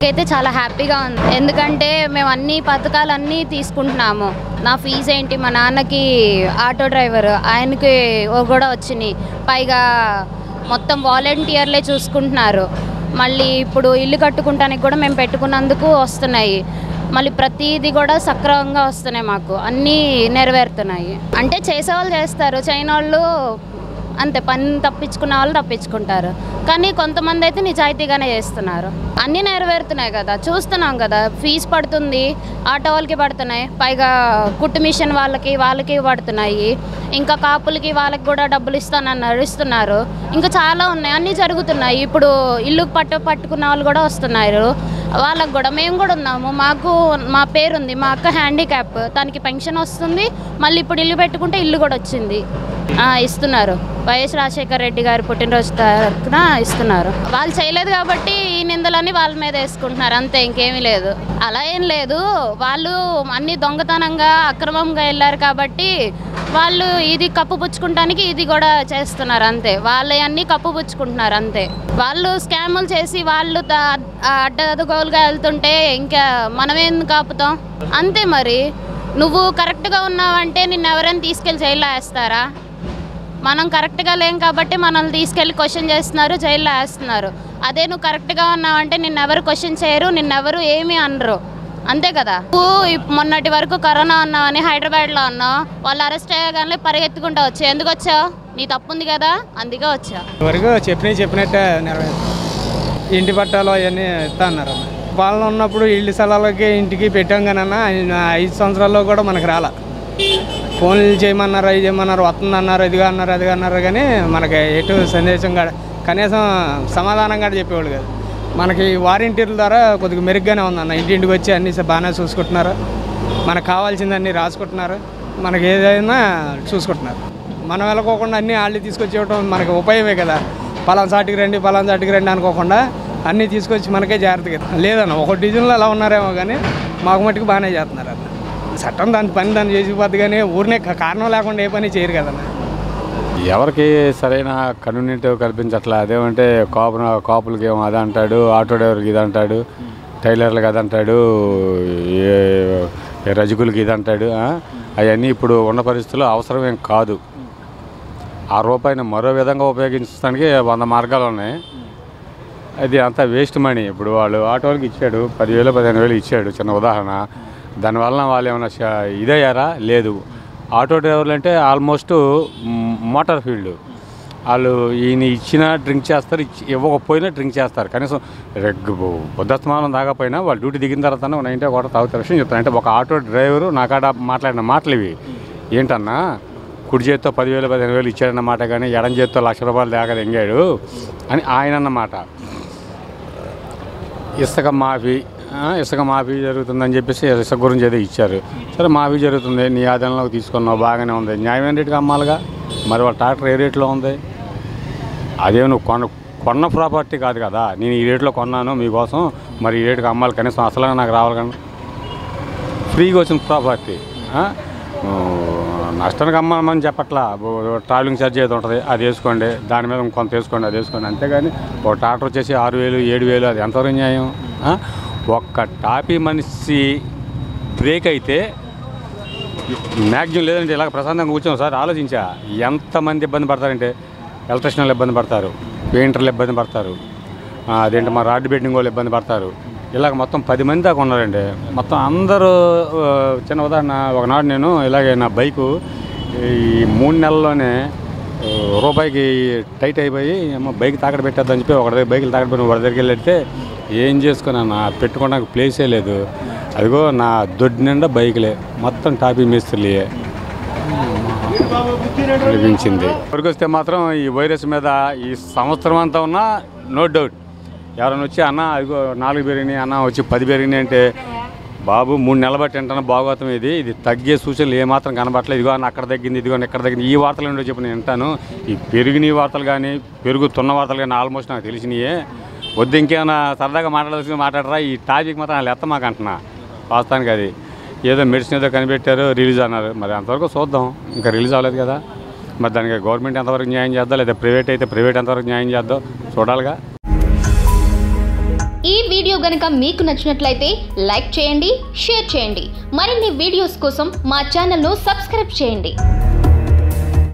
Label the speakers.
Speaker 1: అయితే చాలా హ్యాపీగా ఉంది ఎందుకంటే మేము అన్ని పథకాలన్నీ తీసుకుంటున్నాము నా ఫీజు ఏంటి మా నాన్నకి ఆటో డ్రైవర్ ఆయనకి ఓ కూడా వచ్చినాయి పైగా మొత్తం వాలంటీర్లే చూసుకుంటున్నారు మళ్ళీ ఇప్పుడు ఇల్లు కట్టుకుంటానికి కూడా మేము పెట్టుకున్నందుకు వస్తున్నాయి మళ్ళీ ప్రతిదీ కూడా సక్రమంగా వస్తున్నాయి మాకు అన్నీ నెరవేరుతున్నాయి అంటే చేసేవాళ్ళు చేస్తారు చేయని వాళ్ళు అంతే పని తప్పించుకున్న వాళ్ళు తప్పించుకుంటారు కానీ కొంతమంది అయితే నిజాయితీగానే చేస్తున్నారు అన్నీ నెరవేరుతున్నాయి కదా చూస్తున్నాం కదా ఫీజు పడుతుంది ఆటో వాళ్ళకి పడుతున్నాయి పైగా కుట్టు మిషన్ వాళ్ళకి వాళ్ళకి పడుతున్నాయి ఇంకా కాపులకి వాళ్ళకి కూడా డబ్బులు ఇస్తానన్నారు ఇస్తున్నారు ఇంకా చాలా ఉన్నాయి అన్నీ జరుగుతున్నాయి ఇప్పుడు ఇల్లు పట్టు పట్టుకున్న వాళ్ళు కూడా వస్తున్నారు వాళ్ళకు కూడా మేము కూడా ఉన్నాము మాకు మా పేరు ఉంది మా అక్క హ్యాండిక్యాప్ తనకి పెన్షన్ వస్తుంది మళ్ళీ ఇప్పుడు ఇల్లు పెట్టుకుంటే ఇల్లు కూడా వచ్చింది ఆ, ఇస్తున్నారు వైఎస్ రాజశేఖర రెడ్డి గారి పుట్టినరోజు తరఫున ఇస్తున్నారు వాళ్ళు చేయలేదు కాబట్టి ఈ నిందలన్నీ వాళ్ళ మీద వేసుకుంటున్నారు అంతే ఇంకేమీ లేదు అలా ఏం లేదు వాళ్ళు అన్ని దొంగతనంగా అక్రమంగా వెళ్ళారు కాబట్టి వాళ్ళు ఇది కప్పుపుచ్చుకుంటానికి ఇది కూడా చేస్తున్నారు అంతే వాళ్ళు అన్ని కప్పుపుచ్చుకుంటున్నారు అంతే వాళ్ళు స్కాములు చేసి వాళ్ళు త- అడ్డదగోలుగా వెళ్తుంటే ఇంకా మనమేం కాపుతాం అంతే మరి నువ్వు కరెక్ట్గా ఉన్నావంటే నిన్ను ఎవరైనా తీసుకెళ్ళి జైల్లో వేస్తారా మనం కరెక్ట్గా లేం కాబట్టి మనల్ని తీసుకెళ్ళి క్వశ్చన్ చేస్తున్నారు జైల్లో వేస్తున్నారు అదే నువ్వు కరెక్ట్గా ఉన్నావంటే నిన్నెవరు క్వశ్చన్ చేయరు నిన్నెవరు ఏమీ అనరు అంతే కదా నువ్వు ఇప్- మొన్నటి వరకు కరోనా ఉన్నావని హైదరాబాద్లో ఉన్నావు వాళ్ళు అరెస్ట్ అయ్యగానే పరిగెత్తుకుంటూ వచ్చావు ఎందుకు వచ్చావు నీ తప్పు ఉంది కదా అందుకే వచ్చావు
Speaker 2: వరకు చెప్పినవి చెప్పినట్టే నెరవేరు ఇంటి పట్టాలు అవన్నీ ఇస్తా అన్నారు పాలన ఉన్నప్పుడు ఇల్లు స్థలాలకి ఇంటికి పెట్టాం కానీ అన్న ఆయన ఐదు సంవత్సరాల్లో కూడా మనకు రాలా ఫోన్లు చేయమన్నారు అవి చేయమన్నారు వస్తుంది అన్నారు ఇదిగా అన్నారు అదిగా అన్నారు కానీ మనకి ఎటు సందేశం కూడా కనీసం సమాధానం కూడా చెప్పేవాళ్ళు కాదు మనకి వారంటీర్ల ద్వారా కొద్దిగా మెరుగ్గానే ఉందన్న ఇంటింటికి వచ్చి అన్ని బాగానే చూసుకుంటున్నారు మనకు కావాల్సిందన్నీ రాసుకుంటున్నారు మనకి ఏదైనా చూసుకుంటున్నారు మనం వెళ్ళకోకుండా అన్నీ వాళ్ళు తీసుకొచ్చి ఇవ్వడం మనకి ఉపయోగమే కదా పలానా సాటికి రండి పలానా సాటికి రండి అనుకోకుండా అన్నీ తీసుకొచ్చి మనకే జాగ్రత్తగా లేదన్న ఒక డివిజన్లో అలా ఉన్నారేమో కానీ మాకు మట్టుకు బాగానే చేస్తున్నారు అన్న చట్టం దాని పని దాన్ని చేసిపోద్ది కానీ ఊరినే క- కారణం లేకుండా ఏ పని చేయరు కదన్న
Speaker 3: ఎవరికి సరైన కన్వీనియంట్ కల్పించట్లా అదేమంటే కాపు కాపులకి ఏమో అది అంటాడు ఆటో డ్రైవర్కి ఇది అంటాడు టైలర్లకు అది అంటాడు ఏ- ఏ రజకులకి ఇది అంటాడు అవన్నీ ఇప్పుడు ఉన్న పరిస్థితుల్లో అవసరమేం కాదు ఆ రూపాయిని మరో విధంగా ఉపయోగించడానికి వంద మార్గాలు ఉన్నాయి అది అంతా వేస్ట్ మనీ ఇప్పుడు వాళ్ళు ఆటోలకి ఇచ్చాడు పదివేలు పదిహేను వేలు ఇచ్చాడు చిన్న ఉదాహరణ దానివల్ల వాళ్ళు ఏమైనా ష- ఇదయ్యారా లేదు ఆటో డ్రైవర్లు అంటే ఆల్మోస్ట్ మ్, మోటార్ ఫీల్డ్ వాళ్ళు ఈయన ఇచ్చినా డ్రింక్ చేస్తారు ఇచ్చి ఇవ్వకపోయినా డ్రింక్ చేస్తారు కనీసం రెగ్ బుద్ధస్మానం తాగకపోయినా వాళ్ళు డ్యూటీ దిగిన తర్వాత నైంటీ కూడా తాగుతారు విషయం చెప్తాను అంటే ఒక ఆటో డ్రైవరు నాకాడ మాట్లాడిన మాటలు ఇవి ఏంటన్నా కుడి చేత్తో పదివేలు పదిహేను వేలు ఇచ్చాడన్న మాట కానీ ఎడం చేత్తో లక్ష రూపాయలు దాకా ఎంగాడు అని ఆయన అన్నమాట ఇసుక మాఫీ ఆ, ఇసుక మాఫీ జరుగుతుందని చెప్పేసి ఇసుక గురించి ఏదో ఇచ్చారు సరే మాఫీ జరుగుతుంది నీ ఆదాయంలోకి తీసుకున్నావు బాగానే ఉంది న్యాయమైన రేటుకి అమ్మాలిగా మరి వాళ్ళ ట్రాక్టర్ ఏ రేట్లో ఉంది అదే నువ్వు కొన్న కొన్న ప్రాపర్టీ కాదు కదా నేను ఈ రేట్లో కొన్నాను మీకోసం మరి ఈ రేటుకి అమ్మాలి కనీసం అసలు నాకు రావాలి కానీ ఫ్రీగా వచ్చిన ప్రాపర్టీ ఆ? ఓ, నష్టానికి అమ్మమని చెప్పట్లా ఓ, ట్రావెలింగ్ ఛార్జ్ ఏది ఉంటుంది అది వేసుకోండి దాని మీద ఇంకొంత వేసుకోండి అది వేసుకోండి అంతేగాని ఒక ట్రాక్టర్ వచ్చేసి ఆరు వేలు ఏడు వేలు అది ఎంతవరకు న్యాయం ఆ? ఒక్క టాపీ మనిషి బ్రేక్ అయితే మ్యాక్సిమం లేదంటే ఇలాగ ప్రశాంతంగా కూర్చోం సార్ ఆలోచించా ఎంతమంది ఇబ్బంది పడతారంటే ఎలక్ట్రిషన్లు ఇబ్బంది పడతారు పెయింటర్లు ఇబ్బంది పడతారు ఆ, అదేంటి మా రాడ్ బెడ్డింగ్ వాళ్ళు ఇబ్బంది పడతారు ఇలాగ మొత్తం పది మంది దాకా ఉన్నారండి మొత్తం అందరూ ఆ, చిన్న ఉదాహరణ ఒకనాడు నేను ఇలాగే నా బైకు ఈ మూడు నెలల్లోనే ఆ, రూపాయికి టైట్ అయిపోయి ఏమో బైక్ తాకడ పెట్టేద్దని చెప్పి ఒకటి బైకులు తాకడ పెట్టి ఒకటి దగ్గరికి వెళ్తే ఏం చేసుకున్నాను పెట్టుకోవడానికి ప్లేసే లేదు అదిగో నా దొడ్డి నిండా బైకులే మొత్తం టాపీ మేస్త్రీలే అనిపించింది ఇప్పటికి వస్తే మాత్రం ఈ వైరస్ మీద ఈ సంవత్సరం అంతా ఉన్నా నో డౌట్ ఎవరైనా వచ్చి అన్న అదిగో నాలుగు పెరిగినాయి అన్న వచ్చి పది పెరిగినాయి అంటే బాబు మూడు నెలల బట్టి వింటాను భాగవతం ఇది ఇది తగ్గే సూచనలు ఏమాత్రం కనబట్టలేదు ఇదిగో అన్న అక్కడ తగ్గింది ఇదిగో అన్న ఇక్కడ తగ్గింది ఈ వార్తలు ఏంటో చెప్పి నేను వింటాను ఈ పెరిగిన వార్తలు కానీ పెరుగుతున్న వార్తలు కానీ ఆల్మోస్ట్ నాకు తెలిసినాయే వద్దు ఇంకేమైనా సరదాగా మాట్లాడాల్సింది మాట్లాడరా ఈ టాపిక్ మాత్రం వాళ్ళు ఎత్త మాకు అంటున్నా వాస్తవానికి అది ఏదో మెడిసిన్ ఏదో కనిపెట్టారు రిలీజ్ అన్నారు మరి అంతవరకు చూద్దాం ఇంకా రిలీజ్ అవ్వలేదు కదా మరి దానికి గవర్నమెంట్ ఎంతవరకు న్యాయం చేద్దాం లేదా ప్రైవేట్ అయితే ప్రైవేట్ ఎంతవరకు న్యాయం చేద్దాం చూడాలిగా
Speaker 4: ఈ వీడియో గనక మీకు నచ్చినట్లయితే లైక్ చేయండి షేర్ చేయండి మరిన్ని వీడియోస్ కోసం మా ఛానల్ను సబ్స్క్రైబ్ చేయండి